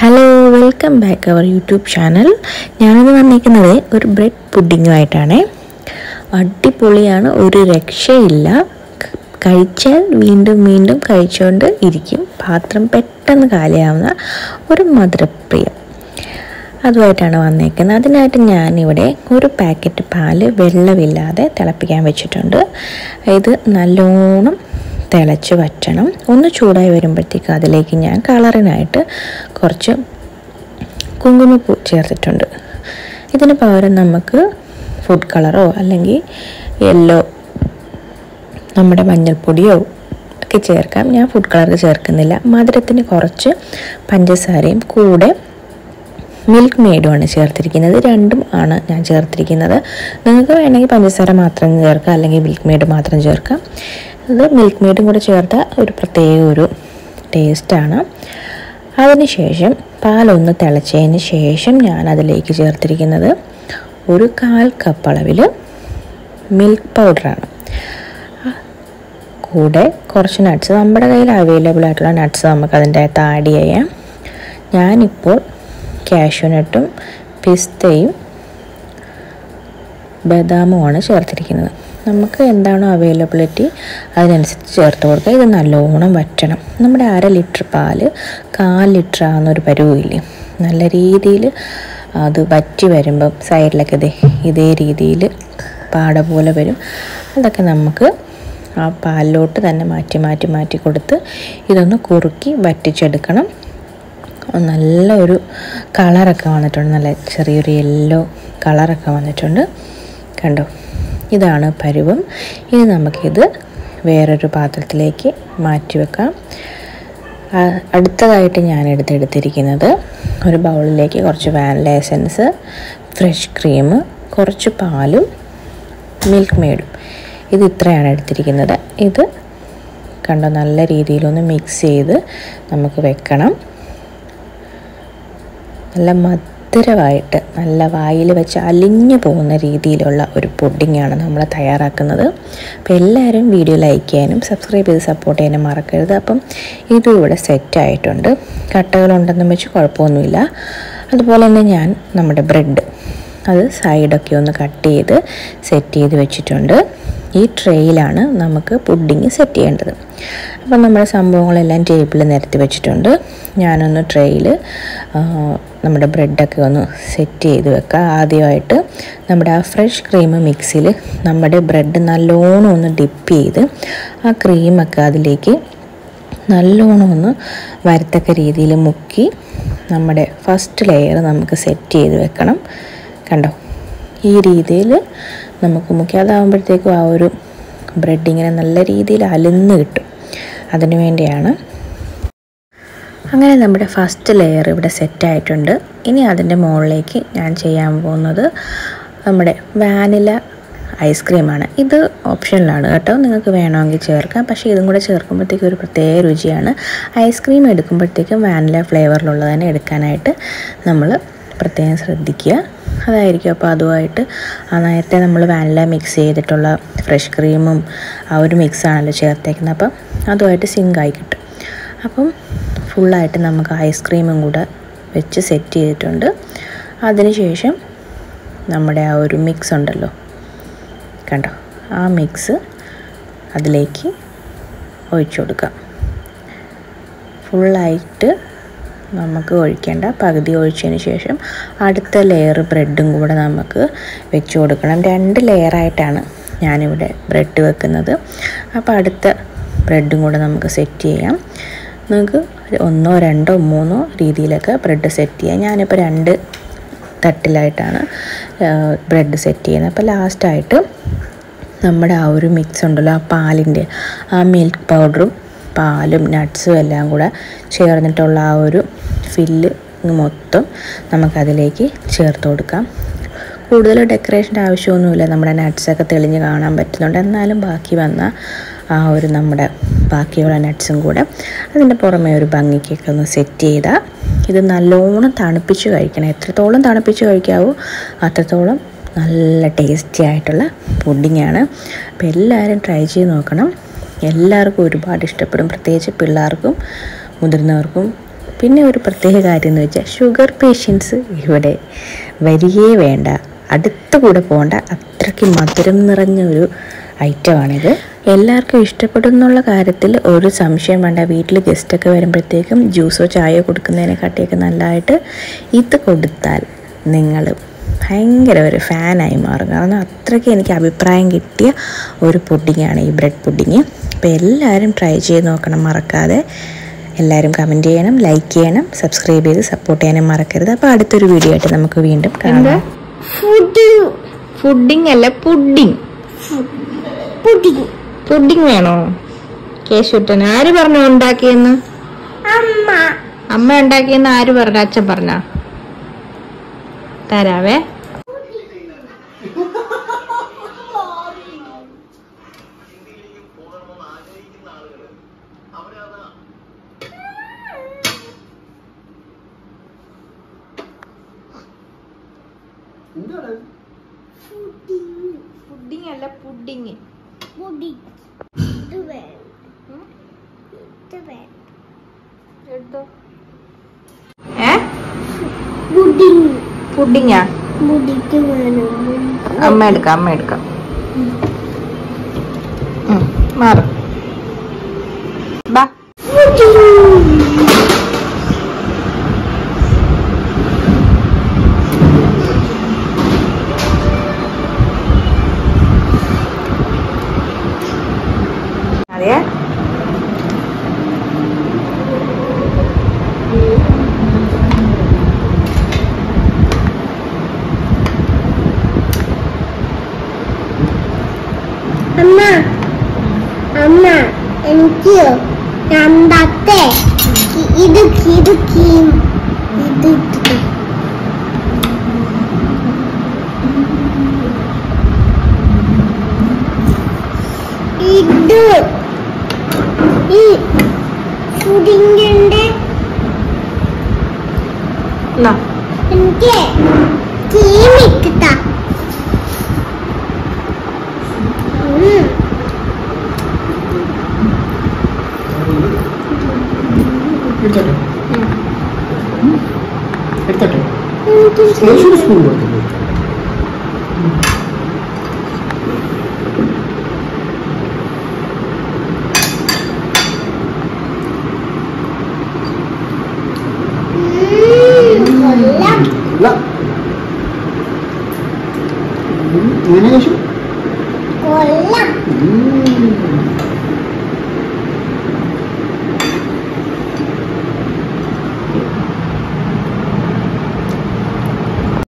Hello welcome back അവർ YouTube channel ഞാനിന്ന് വന്നിരിക്കുന്നത് ഒരു ബ്രെഡ് പുഡിങ്ങുമായിട്ടാണ് അടിപൊളിയാണ് ഒരു രക്ഷയില്ല ക- കഴിച്ചാൽ വീണ്ടും വീണ്ടും കഴിച്ചുകൊണ്ട് ഇരിക്കും പാത്രം പെട്ടെന്ന് കാലിയാവുന്ന ഒരു മധുരപ്രിയം അതുമായിട്ടാണ് വന്നേക്കുന്നത് അതിനായിട്ട് ഞാനിവിടെ ഒരു പാക്കറ്റ് പാല് വെള്ളമില്ലാതെ തിളപ്പിക്കാൻ വെച്ചിട്ടുണ്ട് ഇത് നല്ലോണം തിളച്ച് വറ്റണം ഒന്ന് ചൂടായി വരുമ്പോഴത്തേക്ക് അതിലേക്ക് ഞാൻ കളറിനായിട്ട് കുറച്ച് കുങ്കുമപ്പൂ ചേർത്തിട്ടുണ്ട് ഇതിന് പകരം നമുക്ക് ഫുഡ് കളറോ അല്ലെങ്കിൽ യെല്ലോ നമ്മുടെ മഞ്ഞൾപ്പൊടിയോ ഒക്കെ ചേർക്കാം ഞാൻ ഫുഡ് കളർ ചേർക്കുന്നില്ല മധുരത്തിന് കുറച്ച് പഞ്ചസാരയും കൂടെ മിൽക്ക് മെയ്ഡുമാണ് ചേർത്തിരിക്കുന്നത് രണ്ടും ആണ് ഞാൻ ചേർത്തിരിക്കുന്നത് നിങ്ങൾക്ക് വേണമെങ്കിൽ പഞ്ചസാര മാത്രം ചേർക്കാം അല്ലെങ്കിൽ മിൽക്ക് മെയ്ഡ് മാത്രം ചേർക്കാം അത് മിൽക്ക് മെയ്ഡും കൂടെ ചേർത്ത ഒരു പ്രത്യേക ഒരു ടേസ്റ്റാണ് അതിനുശേഷം പാലൊന്ന് തിളച്ചതിന് ശേഷം ഞാൻ അതിലേക്ക് ചേർത്തിരിക്കുന്നത് ഒരു കാൽ കപ്പ് അളവിൽ മിൽക്ക് പൗഡറാണ് കൂടെ കുറച്ച് നട്ട്സ് നമ്മുടെ കയ്യിൽ അവൈലബിൾ ആയിട്ടുള്ള നട്ട്സ് നമുക്ക് അതിൻ്റെ അകത്ത് ആഡ് ചെയ്യാം ഞാനിപ്പോൾ കാഷ്യൂനട്ടും പിസ്തയും ബദാമുമാണ് ചേർത്തിരിക്കുന്നത് നമുക്ക് എന്താണോ അവൈലബിലിറ്റി അതിനനുസരിച്ച് ചേർത്ത് കൊടുക്കുക ഇത് നല്ലോണം വറ്റണം നമ്മുടെ അര ലിറ്റർ പാല് കാൽ ലിറ്റർ ആകുന്നൊരു പരുവില്ലേ നല്ല രീതിയിൽ അത് വറ്റി വരുമ്പം സൈഡിലൊക്കെ ഇതേ ഇതേ രീതിയിൽ പാട പോലെ വരും അതൊക്കെ നമുക്ക് ആ പാലിലോട്ട് തന്നെ മാറ്റി മാറ്റി മാറ്റി കൊടുത്ത് ഇതൊന്ന് കുറുക്കി വറ്റിച്ചെടുക്കണം നല്ല ഒരു കളറൊക്കെ വന്നിട്ടുണ്ട് നല്ല ചെറിയൊരു യെല്ലോ കളറൊക്കെ വന്നിട്ടുണ്ട് കണ്ടോ ഇതാണ് പരുവം ഇനി നമുക്കിത് വേറൊരു പാത്രത്തിലേക്ക് മാറ്റി വെക്കാം ആ, അടുത്തതായിട്ട് ഞാൻ എടുത്തെടുത്തിരിക്കുന്നത് ഒരു ബൗളിലേക്ക് കുറച്ച് വാനില എസൻസ് ഫ്രഷ് ക്രീം കുറച്ച് പാലും മിൽക്ക് മെയ്ഡും ഇത് ഇത്രയാണ് എടുത്തിരിക്കുന്നത് ഇത് കണ്ടോ നല്ല രീതിയിലൊന്ന് മിക്സ് ചെയ്ത് നമുക്ക് വെക്കണം നല്ല മധുരമായിട്ട് നല്ല വായിൽ വെച്ച് അലിഞ്ഞു പോകുന്ന രീതിയിലുള്ള ഒരു പുഡിങ്ങാണ് നമ്മൾ തയ്യാറാക്കുന്നത് അപ്പോൾ എല്ലാവരും വീഡിയോ ലൈക്ക് ചെയ്യാനും സബ്സ്ക്രൈബ് ചെയ്ത് സപ്പോർട്ട് ചെയ്യാനും മറക്കരുത് അപ്പം ഇതും ഇവിടെ സെറ്റായിട്ടുണ്ട് കട്ടകളുണ്ടെന്നും വെച്ച് കുഴപ്പമൊന്നുമില്ല അതുപോലെ തന്നെ ഞാൻ നമ്മുടെ ബ്രെഡ് അത് സൈഡൊക്കെ ഒന്ന് കട്ട് ചെയ്ത് സെറ്റ് ചെയ്ത് വെച്ചിട്ടുണ്ട് ഈ ട്രേയിലാണ് നമുക്ക് പുഡിങ് സെറ്റ് ചെയ്യേണ്ടത് അപ്പം നമ്മുടെ സംഭവങ്ങളെല്ലാം ടേബിളിൽ നിരത്തി വെച്ചിട്ടുണ്ട് ഞാനൊന്ന് ട്രേയിൽ നമ്മുടെ ബ്രെഡൊക്കെ ഒന്ന് സെറ്റ് ചെയ്ത് വെക്കാം ആദ്യമായിട്ട് നമ്മുടെ ആ ഫ്രഷ് ക്രീം മിക്സിയിൽ നമ്മുടെ ബ്രെഡ് നല്ലോണം ഒന്ന് ഡിപ്പ് ചെയ്ത് ആ ക്രീമൊക്കെ അതിലേക്ക് നല്ലോണം ഒന്ന് വരത്തക്ക രീതിയിൽ മുക്കി നമ്മുടെ ഫസ്റ്റ് ലെയർ നമുക്ക് സെറ്റ് ചെയ്ത് വെക്കണം കണ്ടോ ഈ രീതിയിൽ നമുക്ക് മുക്കി അതാകുമ്പോഴത്തേക്കും ആ ഒരു ബ്രെഡ് ഇങ്ങനെ നല്ല രീതിയിൽ അലിന്ന് കിട്ടും അതിനു വേണ്ടിയാണ് അങ്ങനെ നമ്മുടെ ഫസ്റ്റ് ലെയർ ഇവിടെ സെറ്റ് ആയിട്ടുണ്ട് ഇനി അതിൻ്റെ മുകളിലേക്ക് ഞാൻ ചെയ്യാൻ പോകുന്നത് നമ്മുടെ വാനില ഐസ്ക്രീമാണ് ഇത് ഓപ്ഷനിലാണ് കേട്ടോ നിങ്ങൾക്ക് വേണമെങ്കിൽ ചേർക്കാം പക്ഷേ ഇതും കൂടെ ചേർക്കുമ്പോഴത്തേക്കും ഒരു പ്രത്യേക രുചിയാണ് ഐസ്ക്രീം എടുക്കുമ്പോഴത്തേക്കും വാനില ഫ്ലേവറിലുള്ളത് തന്നെ എടുക്കാനായിട്ട് നമ്മൾ പ്രത്യേകം ശ്രദ്ധിക്കുക അതായിരിക്കും അപ്പോൾ അതുമായിട്ട് ആ നേരത്തെ നമ്മൾ വാനില മിക്സ് ചെയ്തിട്ടുള്ള ഫ്രഷ് ക്രീമും ആ ഒരു മിക്സാണല്ലോ ചേർത്തേക്കുന്നത് അപ്പം അതുമായിട്ട് സിങ്കായി കിട്ടും അപ്പം ഫുള്ളായിട്ട് നമുക്ക് ഐസ്ക്രീമും കൂടെ വെച്ച് സെറ്റ് ചെയ്തിട്ടുണ്ട് അതിനുശേഷം നമ്മുടെ ആ ഒരു മിക്സ് ഉണ്ടല്ലോ കണ്ടോ ആ മിക്സ് അതിലേക്ക് ഒഴിച്ചു കൊടുക്കാം ഫുള്ളായിട്ട് നമുക്ക് ഒഴിക്കേണ്ട പകുതി ഒഴിച്ചതിന് ശേഷം അടുത്ത ലെയർ ബ്രെഡും കൂടെ നമുക്ക് വെച്ച് കൊടുക്കണം രണ്ട് ലെയറായിട്ടാണ് ഞാനിവിടെ ബ്രെഡ് വെക്കുന്നത് അപ്പോൾ അടുത്ത ബ്രെഡും കൂടെ നമുക്ക് സെറ്റ് ചെയ്യാം നിങ്ങൾക്ക് ഒന്നോ രണ്ടോ മൂന്നോ രീതിയിലൊക്കെ ബ്രെഡ് സെറ്റ് ചെയ്യാം ഞാനിപ്പോൾ രണ്ട് തട്ടിലായിട്ടാണ് ബ്രെഡ് സെറ്റ് ചെയ്യുന്നത് അപ്പോൾ ലാസ്റ്റായിട്ട് നമ്മുടെ ആ ഒരു മിക്സ് ഉണ്ടല്ലോ ആ പാലിൻ്റെ ആ മിൽക്ക് പൗഡറും പാലും നട്ട്സും എല്ലാം കൂടെ ചേർന്നിട്ടുള്ള ആ ഒരു ഫില്ല് മൊത്തം നമുക്കതിലേക്ക് ചേർത്ത് കൊടുക്കാം കൂടുതൽ ഡെക്കറേഷൻ്റെ ആവശ്യമൊന്നുമില്ല നമ്മുടെ നട്ട്സൊക്കെ തെളിഞ്ഞ് കാണാൻ പറ്റുന്നുണ്ട് എന്നാലും ബാക്കി വന്ന ആ ഒരു നമ്മുടെ ബാക്കിയുള്ള നട്ട്സും കൂടെ അതിൻ്റെ പുറമെ ഒരു ഭംഗിക്കൊക്കെ ഒന്ന് സെറ്റ് ചെയ്താൽ ഇത് നല്ലോണം തണുപ്പിച്ച് കഴിക്കണം എത്രത്തോളം തണുപ്പിച്ച് കഴിക്കാവോ അത്രത്തോളം നല്ല ടേസ്റ്റി ആയിട്ടുള്ള പുഡിങ്ങാണ് അപ്പോൾ എല്ലാവരും ട്രൈ ചെയ്ത് നോക്കണം എല്ലാവർക്കും ഒരുപാട് ഇഷ്ടപ്പെടും പ്രത്യേകിച്ച് പിള്ളേർക്കും മുതിർന്നവർക്കും പിന്നെ ഒരു പ്രത്യേക കാര്യം എന്ന് വെച്ചാൽ ഷുഗർ പേഷ്യൻസ് ഇവിടെ വരികയേ വേണ്ട അടുത്ത് കൂടെ പോകണ്ട അത്രയ്ക്ക് മധുരം നിറഞ്ഞ ഒരു ഐറ്റമാണിത് എല്ലാവർക്കും ഇഷ്ടപ്പെടും എന്നുള്ള കാര്യത്തിൽ ഒരു സംശയം വേണ്ട വീട്ടിൽ ഗസ്റ്റൊക്കെ വരുമ്പോഴത്തേക്കും ജ്യൂസോ ചായയോ കൊടുക്കുന്നതിനെക്കാട്ടിയൊക്കെ നല്ലതായിട്ട് ഇത് കൊടുത്താൽ നിങ്ങൾ ഭയങ്കര ഒരു ഫാനായി മാറും കാരണം അത്രയ്ക്ക് എനിക്ക് അഭിപ്രായം കിട്ടിയ ഒരു പുഡിങ്ങാണ് ഈ ബ്രെഡ് പുഡിങ് അപ്പോൾ എല്ലാവരും ട്രൈ ചെയ്ത് നോക്കണം മറക്കാതെ എല്ലാവരും കമൻറ്റ് ചെയ്യണം ലൈക്ക് ചെയ്യണം സബ്സ്ക്രൈബ് ചെയ്ത് സപ്പോർട്ട് ചെയ്യാനും മറക്കരുത് അപ്പോൾ അടുത്തൊരു വീഡിയോ ആയിട്ട് നമുക്ക് വീണ്ടും കാണാം പുഡിംഗ് പുഡിംഗ് അല്ല പുഡിംഗ് പുഡിംഗ് പുഡിംഗ് വേണോ കേശുട്ടൻ ആര് പറഞ്ഞു ഉണ്ടാക്കിയെന്ന് അമ്മ അമ്മ ഉണ്ടാക്കിയെന്ന് ആര് പറഞ്ഞ അച്ഛൻ പറഞ്ഞ തരാവേ പുഡിംഗ് അല്ല പുഡിംഗ് പുഡിംഗ് ഇത് വേണം ഇത് വേണം എടുത്തോ ഏ പുഡിംഗ് പുഡിങ്ങാ പുഡിംഗ് വേണം അമ്മ എടുക്കാം അമ്മ എടുക്കാം ഉം, മാറും ബാ അതെ അമ്മ അമ്മ എനിക്ക് രണ്ടാത്തെ ഇത് ഇത് കീം ഇത് ഇത്. ഇത് ഈ പുഡിങ്ങിന്റെ എന്നാ എനിക്ക് കീം ഇട്ടിട്ട ഉം എടുത്തട്ടെ എടുത്തട്ടെ എനിക്ക് യേശുവിന് സ്പൂൺ കൊടുത്തു